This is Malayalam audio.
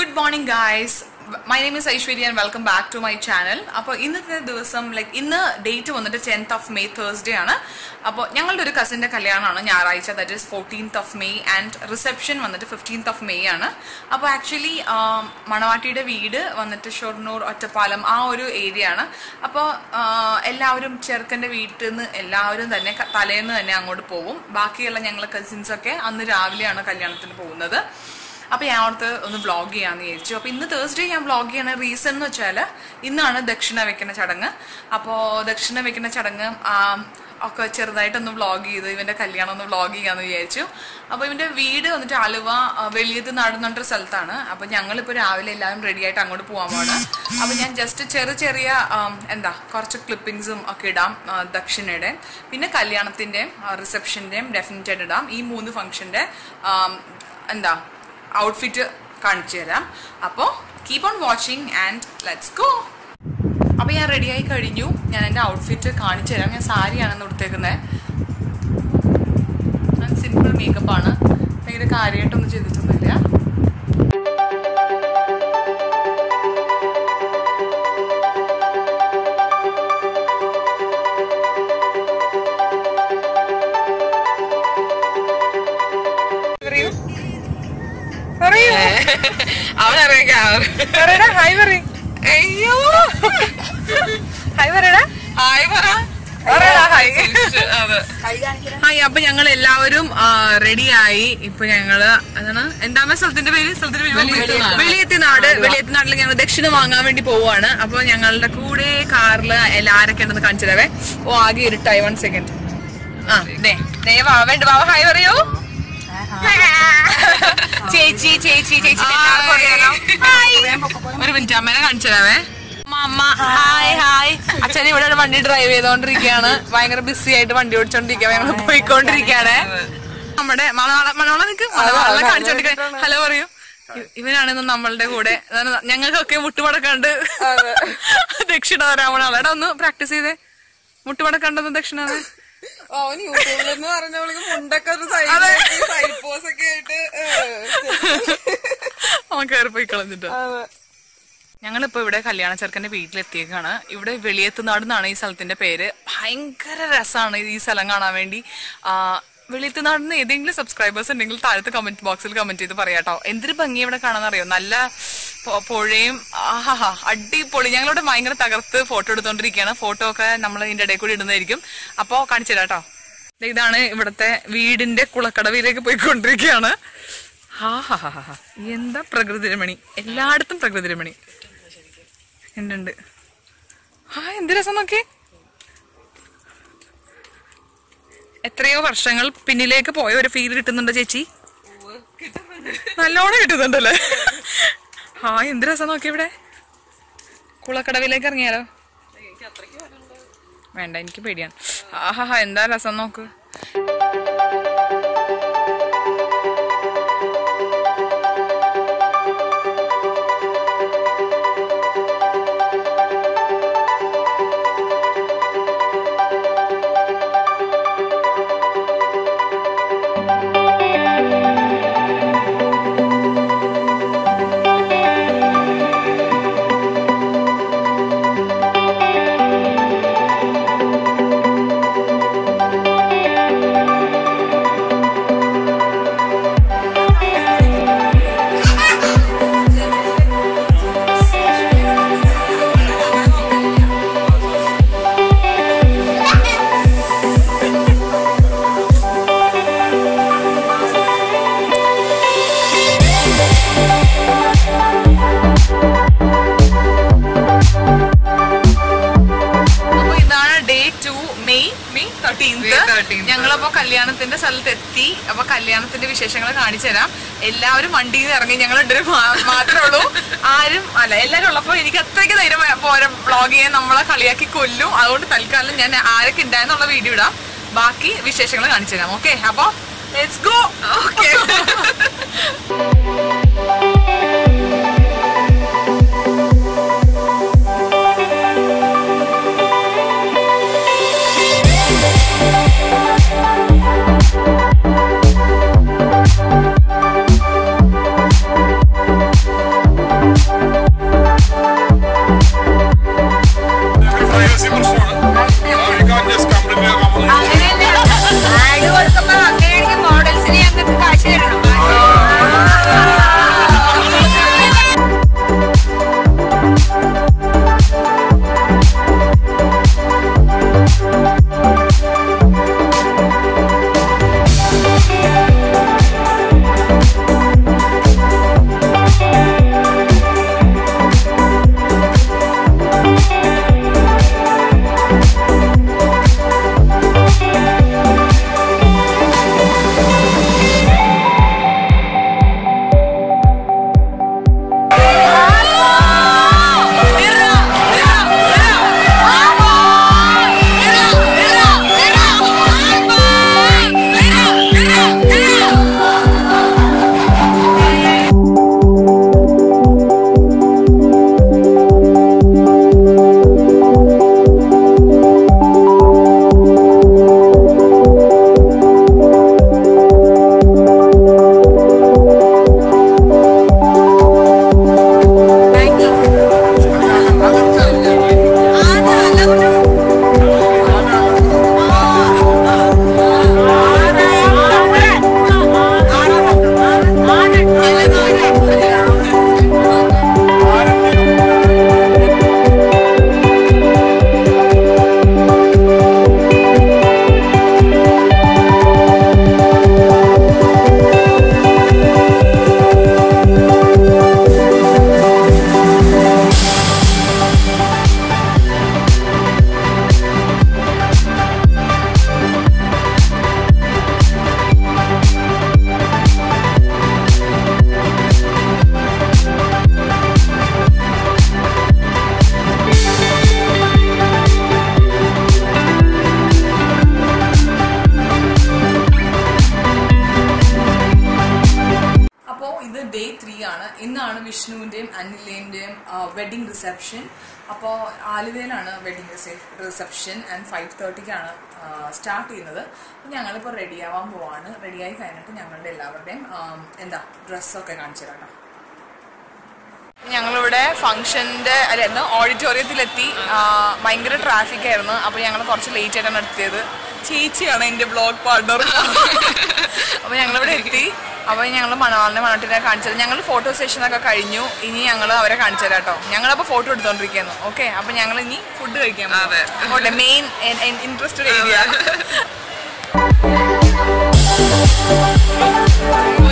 Good morning guys my name is Aishwarya and welcome back to my channel അപ്പോൾ ഇന്നത്തെ ദിവസം ലൈക്ക് ഇന്ന് ഡേറ്റ് വന്നിട്ട് ടെൻത്ത് ഓഫ് മെയ് തേഴ്സ്ഡേ ആണ് അപ്പോൾ ഞങ്ങളുടെ ഒരു കസിൻ്റെ കല്യാണമാണ് ഞായറാഴ്ച that is fourteenth of May and reception വന്നിട്ട് ഫിഫ്റ്റീൻത്ത് ഓഫ് മെയ് ആണ് അപ്പോൾ ആക്ച്വലി മണവാട്ടിയുടെ വീട് വന്നിട്ട് ഷൊർണൂർ ഒറ്റപ്പാലം ആ ഒരു ഏരിയ ആണ് അപ്പോൾ എല്ലാവരും ചെറുക്കൻ്റെ വീട്ടിൽ നിന്ന് എല്ലാവരും തന്നെ ക- തലേന്ന് തന്നെ അങ്ങോട്ട് പോകും ബാക്കിയുള്ള ഞങ്ങൾ കസിൻസൊക്കെ അന്ന് രാവിലെയാണ് കല്യാണത്തിന് പോകുന്നത് അപ്പോൾ ഞാൻ ഓർത്ത് ഒന്ന് വ്ളോഗ് ചെയ്യാമെന്ന് വിചാരിച്ചു അപ്പോൾ ഇന്ന് തേഴ്സ്ഡേ ഞാൻ വ്ളോഗ് ചെയ്യണ റീസൺ എന്ന് വെച്ചാൽ ഇന്നാണ് ദക്ഷിണ വെക്കുന്ന ചടങ്ങ് അപ്പോൾ ദക്ഷിണ വെക്കുന്ന ചടങ്ങ് ആ, ഒക്കെ ചെറുതായിട്ടൊന്ന് വ്ളോഗ് ചെയ്ത് ഇവൻ്റെ കല്യാണം ഒന്ന് വ്ളോഗ് ചെയ്യാമെന്ന് വിചാരിച്ചു അപ്പോൾ ഇവൻ്റെ വീട് വന്നിട്ട് ആലുവ ആ, വെളിയത്ത് നടന്നൊരു സ്ഥലത്താണ് അപ്പോൾ ഞങ്ങളിപ്പോൾ രാവിലെ എല്ലാവരും റെഡി ആയിട്ട് അങ്ങോട്ട് പോകാൻ പോവാണ് അപ്പോൾ ഞാൻ ജസ്റ്റ് ചെറിയ ചെറിയ ആം, എന്താ കുറച്ച് ക്ലിപ്പിങ്സും ഒക്കെ ഇടാം ആ, ദക്ഷിണയുടെ പിന്നെ കല്യാണത്തിൻ്റെയും റിസപ്ഷൻ്റെയും ഡെഫിനറ്റ് ആയിട്ട് ഇടാം ഈ മൂന്ന് ഫംഗ്ഷൻ്റെ എന്താ ഔട്ട്ഫിറ്റ് കാണിച്ചു തരാം അപ്പോൾ keep on watching and let's go അപ്പോൾ ഞാൻ റെഡിയായി കഴിഞ്ഞു ഞാൻ എൻ്റെ ഔട്ട്ഫിറ്റ് കാണിച്ചു തരാം ഞാൻ സാരിയാണെന്ന് കൊടുത്തേക്കുന്നത് ഞാൻ സിമ്പിൾ മേക്കപ്പ് ആണ് ഭയങ്കര കാര്യമായിട്ടൊന്നും ചെയ്തിട്ടൊന്നുമില്ല പറയൂ പറയൂ അവനറിയാം പറയടാ ഹായ് പറയൂ അയ്യോ ഹായ് പറയടാ ഹായ് പറ പറയടാ ഹായ് അതെ ഹായ് അപ്പൊ ഞങ്ങൾ എല്ലാവരും റെഡിയായി ഇപ്പൊ ഞങ്ങള് അതാണ് എന്താണ് സ്ഥലത്തിന്റെ പേര് സ്ഥലത്തിന്റെ പേര് വെളിയത്തുനാട്. വെളിയത്തിനാട് വെളിയത്തിനാട്ടിൽ ഞങ്ങൾ ദക്ഷിണ വാങ്ങാൻ വേണ്ടി പോവാണ് അപ്പൊ ഞങ്ങളുടെ കൂടെ കാറില് എല്ലാരൊക്കെ ഉണ്ടെന്ന് കാണിച്ചു തരാവേ ഓ ആകെ ഇരുട്ടായി വൺ സെക്കൻഡ് ആ ദേ ദേ വാവേണ്ട വാവ ഹായ് പറയൂ ചേച്ചി ചേച്ചി ചേച്ചി എല്ലാവർക്കും അറിയാലോ ഹായ് ഒരു മിനിറ്റ് അമ്മേനെ കാണിച്ചു തരാവേ അമ്മ അമ്മ ഹായ് ഹായ് അച്ഛൻ ഇവിടെ ഒരു വണ്ടി ഡ്രൈവ് ചെയ്തോണ്ടിരിക്കുകയാണ് ഭയങ്കര ബിസി ആയിട്ട് വണ്ടി ഓടിച്ചോണ്ടിരിക്കുക ഞങ്ങൾ പോയിക്കൊണ്ടിരിക്കുകയാണ് നമ്മുടെ മണവാള മണവാള നിക്ക് മണവാളെ കാണിച്ചോണ്ടിരിക്കുക ഹലോ പറയൂ ഇ- ഇവനാണ് ഇന്ന് നമ്മളുടെ കൂടെ അതാണ് ഞങ്ങൾക്കൊക്കെ മുട്ടുമടക്കാണ്ട് ദക്ഷിണ തരാമണ എടാ ഒന്ന് പ്രാക്ടീസ് ചെയ്തേ മുട്ടുമടക്കാണ്ടെന്ന് ദക്ഷിണ തരാൻ. അവന് യൂട്യൂബിലെന്ന് പറഞ്ഞവൾക്ക് മുണ്ടൊക്കെ ഒരു അതെ. സൈഡ് പോസ് ഒക്കെ ആയിട്ട് അവൻ കയറി പോയി കളഞ്ഞിട്ട് ഞങ്ങളിപ്പോ ഇവിടെ കല്യാണ ചെറുക്കന്റെ വീട്ടിലെത്തിയേക്കാണ് ഇവിടെ വെളിയത്തുനാട് എന്നാണ് ഈ സ്ഥലത്തിന്റെ പേര് ഭയങ്കര രസമാണ് ഈ സ്ഥലം കാണാൻ വേണ്ടി ആ, വെളിയത്തുനാടിന് ഏതെങ്കിലും സബ്സ്ക്രൈബേഴ്സ് ഉണ്ടെങ്കിൽ താഴത്തെ കമന്റ് ബോക്സിൽ കമന്റ് ചെയ്ത് പറയാട്ടോ എന്തൊരു ഭംഗി ഇവിടെ കാണാന്നറിയോ നല്ല പൊ- പുഴയും ആഹാ അടിപൊളി ഞങ്ങളിവിടെ ഭയങ്കര തകർത്ത് ഫോട്ടോ എടുത്തോണ്ടിരിക്കുകയാണ് ഫോട്ടോ ഒക്കെ നമ്മൾ ഇതിന്റെ ഇടയിൽ കൂടി ഇടുന്നതായിരിക്കും അപ്പോ കാണിച്ചു തരാം കേട്ടോ ദേ ഇതാണ് ഇവിടുത്തെ വീടിന്റെ കുളക്കടവിലേക്ക് പോയിക്കൊണ്ടിരിക്കുകയാണ് ഹാ ഹാ ഹാ ഹാ ഹാ. എന്താ പ്രകൃതി രമണി എല്ലായിടത്തും പ്രകൃതി രമണി ഉണ്ട് ഉണ്ട് ആ എന്ത് രസം നോക്കി എത്രയോ വർഷങ്ങൾ പിന്നിലേക്ക് പോയ ഒരു ഫീൽ കിട്ടുന്നുണ്ടോ ചേച്ചി നല്ലോണം കിട്ടുന്നുണ്ടല്ലേ ആ എന്ത് രസം നോക്കി ഇവിടെ കുളക്കടവിലേക്ക് ഇറങ്ങിയാലോ വേണ്ട എനിക്ക് പേടിയാണ് ആഹാ ഹാ എന്താ രസം നോക്ക് അപ്പൊ ഇതാണ് day two May May May thirteenth 13th. ഞങ്ങളപ്പോ കല്യാണത്തിന്റെ സ്ഥലത്ത് എത്തി അപ്പൊ കല്യാണത്തിന്റെ വിശേഷങ്ങൾ കാണിച്ചു തരാം എല്ലാവരും വണ്ടിയിൽ നിന്ന് ഇറങ്ങി ഞങ്ങൾ രണ്ടുപേരും മാ- മാത്രമേ ഉള്ളൂ ആരും അല്ല എല്ലാരും ഉള്ളപ്പോ എനിക്ക് അത്രയ്ക്ക് ധൈര്യം പോരാ വ്ളോഗ് ചെയ്യാൻ നമ്മളെ കളിയാക്കി കൊല്ലും അതുകൊണ്ട് തൽക്കാലം ഞാൻ ആരൊക്കെ ഉണ്ടായെന്നുള്ള വീഡിയോ ഇടാം ബാക്കി വിശേഷങ്ങൾ കാണിച്ചു തരാം ഓക്കെ അപ്പൊ let's go okay Thank day three ആണ് ഇന്നാണ് വിഷ്ണുവിന്റെയും അനിലിന്റെയും വെഡിങ് റിസപ്ഷൻ അപ്പോൾ ആലുവയിലാണ് വെഡിങ് റിസപ്ഷൻ ആൻഡ് ഫൈവ് തേർട്ടിക്കാണ് സ്റ്റാർട്ട് ചെയ്യുന്നത് ഞങ്ങളിപ്പോൾ റെഡി ആവാൻ പോവാണ് റെഡിയായി കഴിഞ്ഞിട്ട് ഞങ്ങളുടെ എല്ലാവരുടെയും ആ, എന്താ ഡ്രസ്സൊക്കെ കാണിച്ചു തരാം കേട്ടോ ഞങ്ങളിവിടെ ഫംഗ്ഷന്റെ അല്ലായിരുന്നു ഓഡിറ്റോറിയത്തിലെത്തി ആ, ഭയങ്കര ട്രാഫിക് ആയിരുന്നു അപ്പൊ ഞങ്ങൾ കുറച്ച് ലേറ്റ് ആയിട്ടാണ് എത്തിയത് ചേച്ചിയാണ് എന്റെ ബ്ലോഗ് പാർട്ണർ അപ്പൊ ഞങ്ങളിവിടെ എത്തി അപ്പൊ ഞങ്ങൾ മണവാളിനെ മണട്ടിനെ കാണിച്ചത് ഞങ്ങൾ ഫോട്ടോ സെഷൻ ഒക്കെ കഴിഞ്ഞു ഇനി ഞങ്ങൾ അവരെ കാണിച്ചു തരാം കേട്ടോ ഞങ്ങളപ്പോ ഫോട്ടോ എടുത്തോണ്ടിരിക്കുന്നു ഓക്കെ അപ്പൊ ഞങ്ങൾ ഇനി ഫുഡ് കഴിക്കാൻ അതെ. പോട്ടെ മെയിൻ ഇൻട്രസ്റ്റഡ് ഏരിയ